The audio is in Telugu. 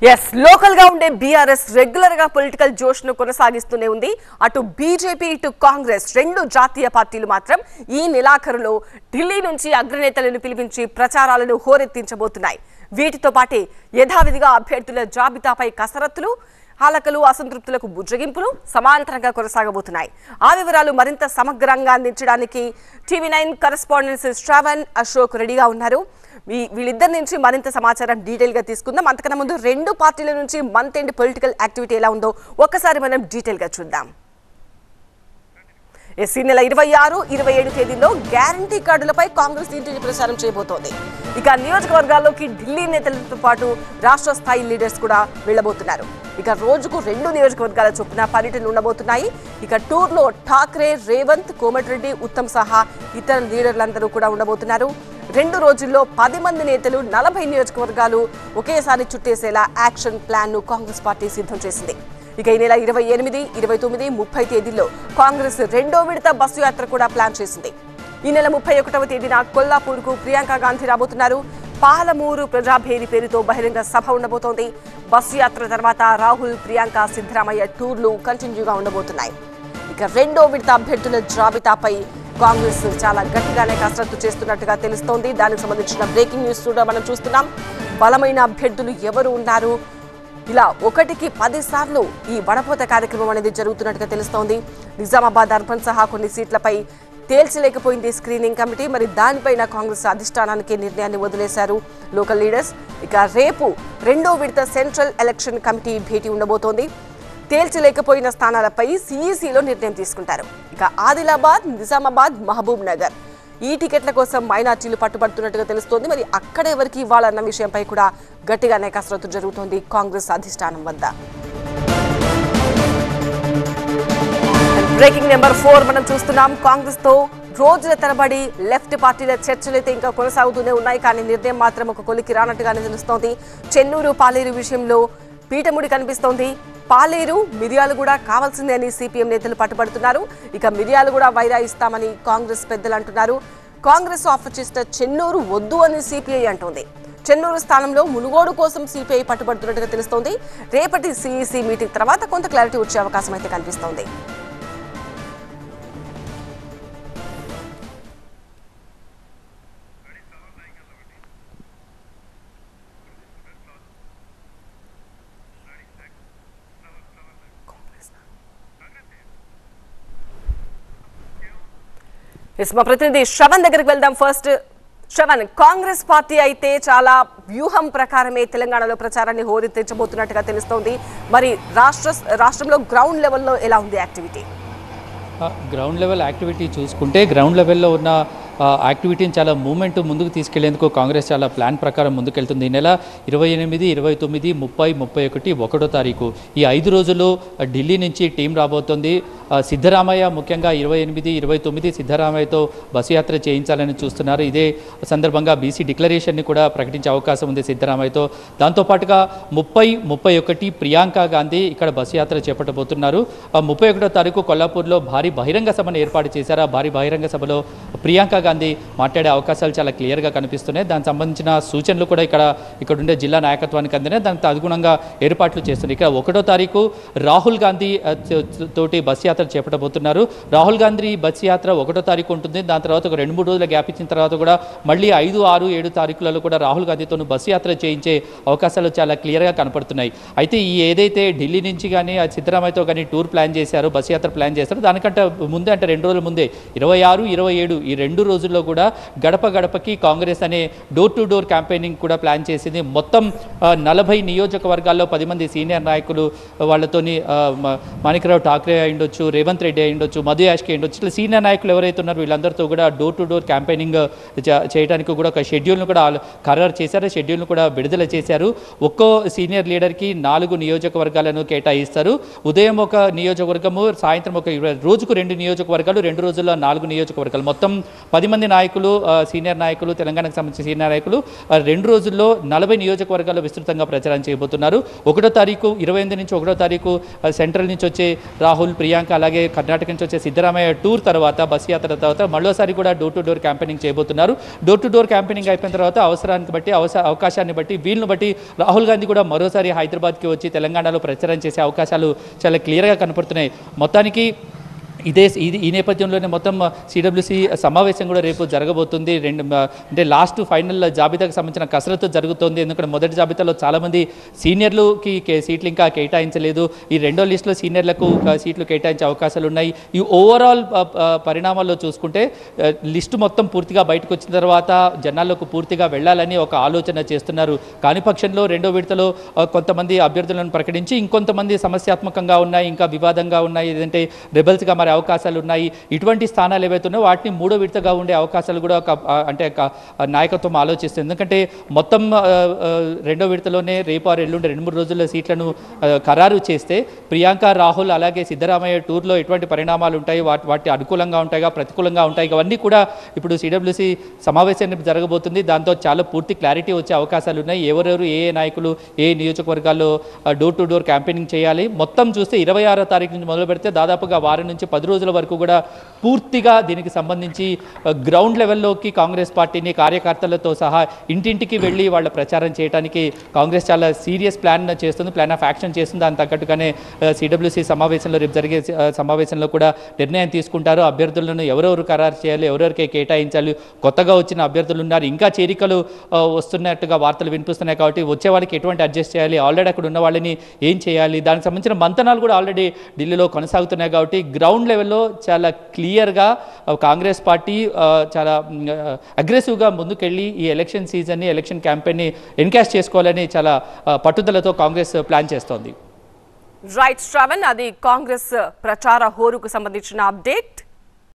ఎస్ లోకల్ గా ఉండే బీఆర్ఎస్ రెగ్యులర్ గా పొలిటికల్ జోష్ ను కొనసాగిస్తూనే ఉంది అటు బీజేపీ ఇటు కాంగ్రెస్ రెండు జాతీయ పార్టీలు మాత్రం ఈ నెలాఖరులో ఢిల్లీ నుంచి అగ్రనేతలను పిలిపించి ప్రచారాలను హోరెత్తించబోతున్నాయి వీటితో పాటే యథావిధిగా అభ్యర్థుల జాబితాపై కసరత్తులు హాలకలు అసంతృప్తులకు బుజ్జగింపులు సమాంతరంగా కొనసాగబోతున్నాయి ఆ వివరాలు మరింత సమగ్రంగా అందించడానికి TV nine correspondence Shravan Ashok రెడీగా ఉన్నారు వీ- వీళ్ళిద్దరి నుంచి మరింత సమాచారం డీటెయిల్ గా తీసుకుందాం అంతకన్నా ముందు రెండు పార్టీల నుంచి మంత్ ఎండ్ పొలిటికల్ యాక్టివిటీ ఎలా ఉందో ఒక్కసారి మనం డీటెయిల్ గా చూద్దాం ఎస్ ఈ నెల ఇరవై ఆరు ఇరవై ఏడు తేదీల్లో గ్యారంటీ కార్డులపై కాంగ్రెస్ ఇంటిని ప్రచారం చేయబోతోంది ఇక నియోజకవర్గాల్లోకి ఢిల్లీ నేతలతో పాటు రాష్ట్ర స్థాయి లీడర్స్ కూడా వెళ్ళబోతున్నారు ఇక రోజుకు రెండు నియోజకవర్గాల చొప్పున పర్యటనలు ఉండబోతున్నాయి ఇక టూర్లో ఠాక్రే రేవంత్ కోమటిరెడ్డి ఉత్తమ్ సహా ఇతర లీడర్లందరూ కూడా ఉండబోతున్నారు రెండు రోజుల్లో పది మంది నేతలు నలభై నియోజకవర్గాలు ఒకేసారి చుట్టేసేలా యాక్షన్ ప్లాన్ ను కాంగ్రెస్ పార్టీ సిద్ధం చేసింది ఇక ఈ నెల ఇరవై ఎనిమిది ఇరవై తొమ్మిది ముప్పై తేదీల్లో కాంగ్రెస్ రెండో విడత బస్సు యాత్ర కూడా ప్లాన్ చేసింది ఈ నెల ముప్పై ఒకటవ తేదీన కొల్లాపూర్కు ప్రియాంక గాంధీ రాబోతున్నారు పాలమూరు ప్రజాభేరి పేరుతో బహిరంగ సభ ఉండబోతోంది బస్సు యాత్ర తర్వాత రాహుల్ ప్రియాంక సిద్ధరామయ్య టూర్లు కంటిన్యూగా ఉండబోతున్నాయి ఇక రెండో విడత అభ్యర్థుల జాబితాపై కాంగ్రెస్ చాలా గట్టిగానే కసరత్తు చేస్తున్నట్టుగా తెలుస్తోంది దానికి సంబంధించిన బ్రేకింగ్ న్యూస్ కూడా మనం చూస్తున్నాం బలమైన అభ్యర్థులు ఎవరు ఉన్నారు ఇలా ఒకటికి పది సార్లు ఈ వడపోత కార్యక్రమం అనేది జరుగుతున్నట్టుగా తెలుస్తోంది నిజామాబాద్ అర్బన్ సహా కొన్ని సీట్లపై తేల్చలేకపోయింది స్క్రీనింగ్ కమిటీ మరి దానిపైన కాంగ్రెస్ అధిష్టానానికి నిర్ణయాన్ని వదిలేశారు లోకల్ లీడర్స్ ఇక రేపు రెండో విడత సెంట్రల్ ఎలక్షన్ కమిటీ భేటీ ఉండబోతోంది తేల్చలేకపోయిన స్థానాలపై సిఈసిలో నిర్ణయం తీసుకుంటారు ఇక ఆదిలాబాద్ నిజామాబాద్ మహబూబ్ నగర్ ఈ టికెట్ల కోసం మైనార్టీలు పట్టుబడుతున్నట్టుగా తెలుస్తోంది మరి అక్కడ ఎవరికి ఇవ్వాలన్న విషయంపై కూడా గట్టిగానే కసరత్తు జరుగుతోంది కాంగ్రెస్ అధిష్టానం వద్ద బ్రేకింగ్ నెంబర్ ఫోర్ మనం చూస్తున్నాం కాంగ్రెస్ తో రోజుల తరబడి లెఫ్ట్ పార్టీల చర్చలు అయితే ఇంకా కొనసాగుతూనే ఉన్నాయి కానీ నిర్ణయం మాత్రం ఒక కొలికి రానట్టుగానే తెలుస్తోంది చెన్నూరు పాలేరు విషయంలో పీఠముడి కనిపిస్తోంది పాలేరు మిరియాలు కూడా కావాల్సిందే అని సిపిఎం నేతలు పట్టుబడుతున్నారు ఇక మిరియాలు కూడా వైరా ఇస్తామని కాంగ్రెస్ పెద్దలు అంటున్నారు కాంగ్రెస్ ఆఫర్ చేసిన చెన్నూరు వద్దు అని సిపిఐ అంటోంది చెన్నూరు స్థానంలో మునుగోడు కోసం సిపిఐ పట్టుబడుతున్నట్టుగా తెలుస్తోంది రేపటి సిఈసి మీటింగ్ తర్వాత కొంత క్లారిటీ వచ్చే అవకాశం అయితే కనిపిస్తోంది ఎస్ మా ప్రతినిధి శ్రవణ్ దగ్గరికి వెళ్దాం ఫస్ట్ శ్రవణ్ కాంగ్రెస్ పార్టీ అయితే చాలా వ్యూహం ప్రకారమే తెలంగాణలో ప్రచారాన్ని హోరెత్తించబోతున్నట్టుగా తెలుస్తోంది మరి రాష్ట్ర రాష్ట్రంలో గ్రౌండ్ లెవెల్లో ఎలా ఉంది యాక్టివిటీ ఆ, గ్రౌండ్ లెవెల్ యాక్టివిటీ చూసుకుంటే గ్రౌండ్ లెవెల్లో ఉన్న ఆ, యాక్టివిటీని చాలా మూమెంట్ ముందుకు తీసుకెళ్లేందుకు కాంగ్రెస్ చాలా ప్లాన్ ప్రకారం ముందుకెళ్తుంది ఈ నెల ఇరవై ఎనిమిది ఇరవై తొమ్మిది ముప్పై ముప్పై ఒకటి ఒకటో తారీఖు ఈ ఐదు రోజుల్లో ఆ, ఢిల్లీ నుంచి టీం రాబోతోంది ఆ, సిద్ధరామయ్య ముఖ్యంగా ఇరవై ఎనిమిది ఇరవై తొమ్మిది సిద్ధరామయ్యతో బస్సు యాత్ర చేయించాలని చూస్తున్నారు ఇదే సందర్భంగా బీసీ డిక్లరేషన్ని కూడా ప్రకటించే అవకాశం ఉంది సిద్ధరామయ్యతో దాంతోపాటుగా ముప్పై ముప్పై ఒకటి ప్రియాంక గాంధీ ఇక్కడ బస్సు యాత్ర చేపట్టబోతున్నారు ఆ ముప్పై ఒకటో తారీఖు కొల్లాపూర్లో భారీ బహిరంగ సభను ఏర్పాటు చేశారు ఆ భారీ బహిరంగ సభలో ప్రియాంక గాంధీ మాట్లాడే అవకాశాలు చాలా క్లియర్గా కనిపిస్తున్నాయి దానికి సంబంధించిన సూచనలు కూడా ఇక్కడ ఇక్కడ ఉండే జిల్లా నాయకత్వానికి అందినాయి దానికి అనుగుణంగా ఏర్పాట్లు చేస్తున్నారు ఇక్కడ ఒకటో తారీఖు రాహుల్ గాంధీ ఆ, తో- తోటి బస్ యాత్ర చేపట్టబోతున్నారు రాహుల్ గాంధీ బస్ యాత్ర ఒకటో తారీఖు ఉంటుంది దాని తర్వాత ఒక రెండు మూడు రోజుల గ్యాప్ ఇచ్చిన తర్వాత కూడా మళ్ళీ ఐదు ఆరు ఏడు తారీఖులలో కూడా రాహుల్ గాంధీతో బస్సు యాత్ర చేయించే అవకాశాలు చాలా క్లియర్గా కనపడుతున్నాయి అయితే ఈ ఏదైతే ఢిల్లీ నుంచి కానీ ఆ సిద్ధరామయ్యతో కానీ టూర్ ప్లాన్ చేశారో బస్సు యాత్ర ప్లాన్ చేస్తారో దానికంటే ముందే అంటే రెండు రోజుల ముందే ఇరవై ఆరు ఇరవై ఏడు ఈ రెండు రోజుల్లో కూడా గడప గడపకి కాంగ్రెస్ అనే డోర్ టు డోర్ క్యాంపెయినింగ్ కూడా ప్లాన్ చేసింది మొత్తం ఆ, నలభై నియోజకవర్గాల్లో పది మంది సీనియర్ నాయకులు వాళ్ళతోని ఆ, మ- మాణిక్రావు ఠాక్రే అయి ఉండొచ్చు రేవంత్ రెడ్డి అయి ఉండొచ్చు మధు యాష్కి అయి ఉండొచ్చు ఇట్లా సీనియర్ నాయకులు ఎవరైతే ఉన్నారో వీళ్ళందరితో కూడా డోర్ టు డోర్ క్యాంపెయినింగ్ చ- చేయడానికి కూడా ఒక షెడ్యూల్ను కూడా ఆల్- ఖరారు చేశారు షెడ్యూల్ను కూడా విడుదల చేశారు ఒక్కో సీనియర్ లీడర్కి నాలుగు నియోజకవర్గాలను కేటాయిస్తారు ఉదయం ఒక నియోజకవర్గము సాయంత్రం ఒక ఇరవై- రోజుకు రెండు నియోజకవర్గాలు రెండు రోజుల్లో నాలుగు నియోజకవర్గాలు మొత్తం పది పది మంది నాయకులు ఆ, సీనియర్ నాయకులు తెలంగాణకు సంబంధించిన సీనియర్ నాయకులు ఆ, రెండు రోజుల్లో నలభై నియోజకవర్గాల్లో విస్తృతంగా ప్రచారం చేయబోతున్నారు ఒకటో తారీఖు ఇరవై ఎనిమిది నుంచి ఒకటో తారీఖు ఆ, సెంట్రల్ నుంచి వచ్చే రాహుల్ ప్రియాంక అలాగే కర్ణాటక నుంచి వచ్చే సిద్ధరామయ్య టూర్ తర్వాత బస్ యాత్ర తర్వాత మరోసారి కూడా డోర్ టు డోర్ క్యాంపెయినింగ్ చేయబోతున్నారు డోర్ టు డోర్ క్యాంపెయినింగ్ అయిపోయిన తర్వాత అవసరానికి బట్టి అవస అవకాశాన్ని బట్టి వీళ్ళని బట్టి రాహుల్ గాంధీ కూడా మరోసారి హైదరాబాద్కి వచ్చి తెలంగాణలో ప్రచారం చేసే అవకాశాలు చాలా క్లియర్గా కనపడుతున్నాయి మొత్తానికి ఇదే ఇది ఈ నేపథ్యంలోనే మొత్తం సిడబ్ల్యూసి సమావేశం కూడా రేపు జరగబోతుంది రెండు మ- అంటే లాస్ట్ ఫైనల్ జాబితాకు సంబంధించిన కసరత్తు జరుగుతోంది ఎందుకంటే మొదటి జాబితాలో చాలామంది సీనియర్లుకి కే సీట్లు ఇంకా కేటాయించలేదు ఈ రెండో లిస్టులో సీనియర్లకు ఒక సీట్లు కేటాయించే అవకాశాలు ఉన్నాయి ఈ ఓవరాల్ ప- ప- పరిణామాల్లో చూసుకుంటే ఆ, లిస్టు మొత్తం పూర్తిగా బయటకు వచ్చిన తర్వాత జనాల్లోకి పూర్తిగా వెళ్ళాలని ఒక ఆలోచన చేస్తున్నారు కాని పక్షంలో రెండో విడతలో ఆ, కొంతమంది అభ్యర్థులను ప్రకటించి ఇంకొంతమంది సమస్యాత్మకంగా ఉన్నాయి ఇంకా వివాదంగా ఉన్నాయి ఏదంటే రెబల్స్గా మరి అవకాశాలు ఉన్నాయి ఇటువంటి స్థానాలు ఏవైతే ఉన్నాయో వాటిని మూడో విడతగా ఉండే అవకాశాలు కూడా ఒక ఆ, అంటే ఒక నాయకత్వం ఆలోచిస్తుంది ఎందుకంటే మొత్తం ఆ, ఆ, రెండో విడతలోనే రేపు ఆరు ఎల్లుండి రెండు మూడు రోజుల్లో సీట్లను ఆ, ఖరారు చేస్తే ప్రియాంక రాహుల్ అలాగే సిద్ధరామయ్య టూర్లో ఎటువంటి పరిణామాలు ఉంటాయి వాటి వాటి అనుకూలంగా ఉంటాయిగా ప్రతికూలంగా ఉంటాయి అవన్నీ కూడా ఇప్పుడు సిడబ్ల్యూసి సమావేశాన్ని జరగబోతుంది దాంతో చాలా పూర్తి క్లారిటీ వచ్చే అవకాశాలు ఉన్నాయి ఎవరెవరు ఏ ఏ నాయకులు ఏ నియోజకవర్గాల్లో డోర్ టు డోర్ క్యాంపెయినింగ్ చేయాలి మొత్తం చూస్తే ఇరవై ఆరో తారీఖు నుంచి మొదలు పెడితే దాదాపుగా వారం నుంచి పది రోజుల వరకు కూడా పూర్తిగా దీనికి సంబంధించి గ్రౌండ్ లెవెల్లోకి కాంగ్రెస్ పార్టీని కార్యకర్తలతో సహా ఇంటింటికి వెళ్ళి వాళ్ళ ప్రచారం చేయడానికి కాంగ్రెస్ చాలా సీరియస్ ప్లాన్ చేస్తుంది ప్లాన్ ఆఫ్ యాక్షన్ చేస్తుంది దాని తగ్గట్టుగానే సిడబ్ల్యూసి సమావేశంలో రేపు జరిగే ఆ, సమావేశంలో కూడా నిర్ణయం తీసుకుంటారు అభ్యర్థులను ఎవరెవరు ఖరారు చేయాలి ఎవరెవరికి కేటాయించాలి కొత్తగా వచ్చిన అభ్యర్థులు ఉన్నారు ఇంకా చేరికలు ఆ, వస్తున్నట్టుగా వార్తలు వినిపిస్తున్నాయి కాబట్టి వచ్చే వాళ్ళకి ఎటువంటి అడ్జస్ట్ చేయాలి ఆల్రెడీ అక్కడ ఉన్న వాళ్ళని ఏం చేయాలి దానికి సంబంధించిన మంతనాలు కూడా ఆల్రెడీ ఢిల్లీలో కొనసాగుతున్నాయి కాబట్టి గ్రౌండ్ లెవెల్లో చాలా క్లియర్గా ఆ, కాంగ్రెస్ పార్టీ ఆ, చాలా అగ్రెసివ్గా ముందుకెళ్ళి ఈ ఎలక్షన్ సీజన్ని ఎలక్షన్ క్యాంపెయిన్ని ఎన్కాష్ చేసుకోవాలని చాలా ఆ, పట్టుదలతో కాంగ్రెస్ ప్లాన్ చేస్తోంది రైట్ శ్రవణ్ అది కాంగ్రెస్ ప్రచార హోరుకు సంబంధించిన అప్డేట్